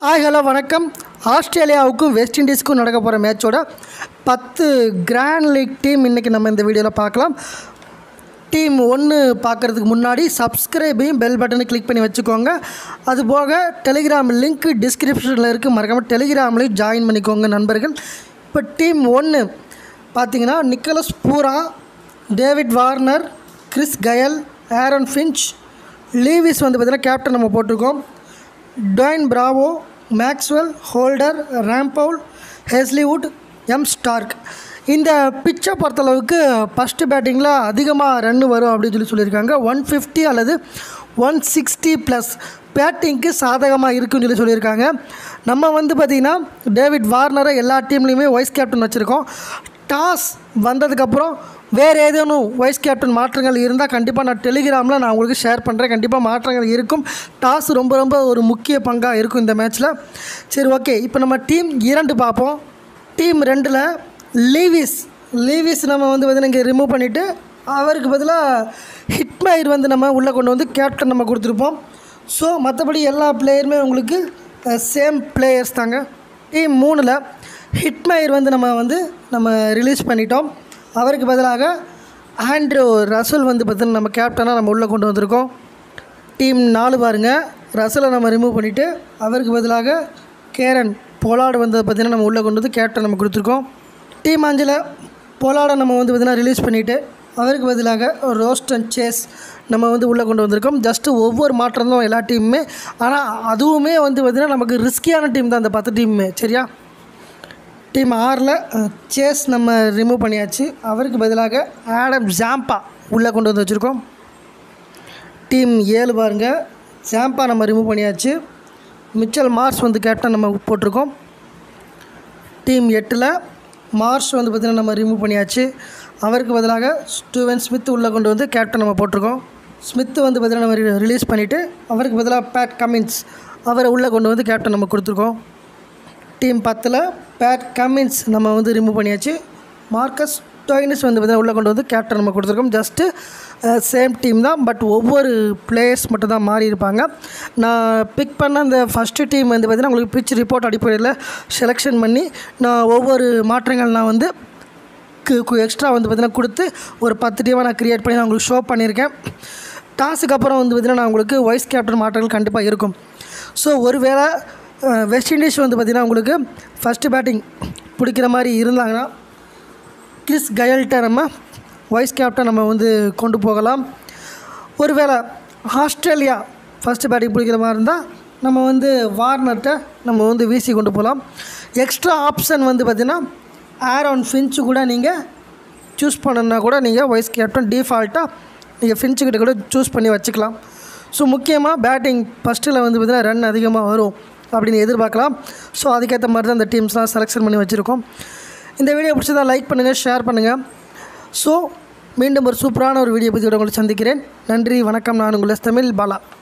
hi hello வணக்கம் ஆஸ்திரேலியாவுக்கும் west இண்டீஸ்க்கும் நடக்க போகிற மேட்சோட பத்து கிராண்ட் லீக் டீம் இன்றைக்கி நம்ம இந்த வீடியோவில் பார்க்கலாம் டீம் ஒன்று பார்க்குறதுக்கு முன்னாடி சப்ஸ்கிரைபையும் பெல் பட்டனை கிளிக் பண்ணி வச்சுக்கோங்க அது போக டெலிகிராம் லிங்க் டிஸ்கிரிப்ஷனில் இருக்குது மறக்காமல் டெலிகிராம்லேயும் ஜாயின் பண்ணிக்கோங்க நண்பர்கள் இப்போ டீம் ஒன்று பார்த்தீங்கன்னா Nicholas Pooran David Warner Chris Gayle Aaron Finch Lewis வந்து பார்த்திங்கன்னா கேப்டன் நம்ம போட்டிருக்கோம் Dwayne Bravo Maxwell Holder Rampaul Hazlewood M Starc இந்த பிச்சை பொறுத்தளவுக்கு ஃபஸ்ட்டு பேட்டிங்கில் அதிகமாக ரன் வரும் அப்படின்னு சொல்லி சொல்லியிருக்காங்க ஒன் ஃபிஃப்டி அல்லது ஒன் சிக்ஸ்டி ப்ளஸ் பேட்டிங்க்கு சாதகமாக இருக்குன்னு சொல்லி சொல்லியிருக்காங்க நம்ம வந்து பார்த்திங்கன்னா டேவிட் வார்னரை எல்லா டீம்லேயுமே வைஸ் கேப்டன் வச்சுருக்கோம் டாஸ் வந்ததுக்கப்புறம் வேறு ஏதேனும் வைஸ் கேப்டன் மாற்றங்கள் இருந்தால் கண்டிப்பாக நான் டெலிகிராமில் நான் உங்களுக்கு ஷேர் பண்ணுறேன் கண்டிப்பாக மாற்றங்கள் இருக்கும் டாஸ் ரொம்ப ரொம்ப ஒரு முக்கிய பங்காக இருக்கும் இந்த மேட்ச்சில் சரி ஓகே இப்போ நம்ம டீம் இரண்டு பார்ப்போம் டீம் ரெண்டில் லீவிஸ் லீவிஸ் நம்ம வந்து பார்த்தீங்கன்னா இங்கே ரிமூவ் பண்ணிவிட்டு அவருக்கு பதிலாக ஹிட்மயர் வந்து நம்ம உள்ளே கொண்டு வந்து கேப்டன் நம்ம கொடுத்துருப்போம் ஸோ மற்றபடி எல்லா பிளேயருமே உங்களுக்கு சேம் பிளேயர்ஸ் தாங்க டீம் மூணில் ஹிட்மயர் வந்து நம்ம வந்து நம்ம ரிலீஸ் பண்ணிட்டோம் அவருக்கு பதிலாக ஆண்ட்ரோ ரசல் வந்து பார்த்தீங்கன்னா நம்ம கேப்டனாக நம்ம உள்ளே கொண்டு வந்திருக்கோம் டீம் நாலு பாருங்கள் ரசலை நம்ம ரிமூவ் பண்ணிவிட்டு அவருக்கு பதிலாக கேரன் பொலாடு வந்து பார்த்திங்கன்னா நம்ம உள்ளே கொண்டு வந்து கேப்டன் நம்ம கொடுத்துருக்கோம் டீம் அஞ்சில் பொலாடை நம்ம வந்து பார்த்திங்கன்னா ரிலீஸ் பண்ணிவிட்டு அவருக்கு பதிலாக ரோஸ்ட் அண்ட் சேஸ் நம்ம வந்து உள்ளே கொண்டு வந்திருக்கோம் ஜஸ்ட்டு ஒவ்வொரு மாற்றம் தான் எல்லா டீமுமே ஆனால் அதுவுமே வந்து பார்த்திங்கன்னா நமக்கு ரிஸ்கியான டீம் தான் அந்த பத்து டீமுமே சரியா டீம் ஆறில் சேஸ் நம்ம ரிமூவ் பண்ணியாச்சு அவருக்கு பதிலாக ஆடம் ஜாம்பா உள்ளே கொண்டு வந்து வச்சுருக்கோம் டீம் ஏழு பாருங்கள் ஜாம்பா நம்ம ரிமூவ் பண்ணியாச்சு மிச்சல் மார்ஸ் வந்து கேப்டன் நம்ம போட்டிருக்கோம் டீம் எட்டில் மார்ஸ் வந்து பார்த்திங்கன்னா நம்ம ரிமூவ் பண்ணியாச்சு அவருக்கு பதிலாக ஸ்டூவன் ஸ்மித் உள்ளே கொண்டு வந்து கேப்டன் நம்ம போட்டிருக்கோம் ஸ்மித் வந்து பார்த்திங்கன்னா நம்ம ரிலீஸ் பண்ணிவிட்டு அவருக்கு பதிலாக பேட் கமின்ஸ் அவரை உள்ளே கொண்டு வந்து கேப்டன் நம்ம கொடுத்துருக்கோம் டீம் பத்தில் பேட் கமின்ஸ் நம்ம வந்து ரிமூவ் பண்ணியாச்சு மார்க்கஸ் டொயினிஸ் வந்து பார்த்தீங்கன்னா உள்ளே கொண்டு வந்து கேப்டன் நம்ம கொடுத்துருக்கோம் ஜஸ்ட்டு சேம் டீம் தான் பட் ஒவ்வொரு பிளேயர்ஸ் மட்டும் தான் மாறி இருப்பாங்க நான் பிக் பண்ண அந்த ஃபஸ்ட்டு டீம் வந்து பார்த்திங்கன்னா உங்களுக்கு பிச் ரிப்போர்ட் அடிப்படையில் செலெக்ஷன் பண்ணி நான் ஒவ்வொரு மாற்றங்கள் நான் வந்து எக்ஸ்ட்ரா வந்து பார்த்திங்கன்னா கொடுத்து ஒரு பத்து டீமாக நான் க்ரியேட் பண்ணி நான் உங்களுக்கு ஷோ பண்ணியிருக்கேன் டாஸுக்கு அப்புறம் வந்து பார்த்திங்கன்னா நான் உங்களுக்கு வைஸ் கேப்டன் மாற்றங்கள் கண்டிப்பாக இருக்கும் ஸோ ஒருவேளை வெஸ்ட் இண்டீஸ் வந்து பார்த்திங்கன்னா உங்களுக்கு ஃபஸ்ட்டு பேட்டிங் பிடிக்கிற மாதிரி இருந்தாங்கன்னா கிறிஸ் கயல்கிட்ட நம்ம வைஸ் கேப்டன் நம்ம வந்து கொண்டு போகலாம் ஒருவேளை ஆஸ்திரேலியா ஃபஸ்ட்டு பேட்டிங் பிடிக்கிற மாதிரி இருந்தால் நம்ம வந்து வார்னர்கிட்ட நம்ம வந்து வீசி கொண்டு போகலாம் எக்ஸ்ட்ரா ஆப்ஷன் வந்து பார்த்திங்கன்னா ஆரோன் ஃபின்ச்சு கூட நீங்கள் சூஸ் பண்ணணுன்னா கூட நீங்கள் வைஸ் கேப்டன் டிஃபால்ட்டாக நீங்கள் ஃபின்ச்சுக்கிட்ட கூட சூஸ் பண்ணி வச்சுக்கலாம் ஸோ முக்கியமாக பேட்டிங் ஃபஸ்ட்டில் வந்து பார்த்திங்கன்னா ரன் அதிகமாக வரும் அப்படின்னு எதிர்பார்க்கலாம் ஸோ அதுக்கேற்ற மாதிரி தான் இந்த டீம்ஸ்லாம் செலெக்ஷன் பண்ணி வச்சுருக்கோம் இந்த வீடியோ பிடிச்சதா லைக் பண்ணுங்கள் ஷேர் பண்ணுங்கள் ஸோ மீண்டும் ஒரு சூப்பரான ஒரு வீடியோ பற்றி உங்களை சந்திக்கிறேன் நன்றி வணக்கம் நான் உங்கள் தமிழ் பாலா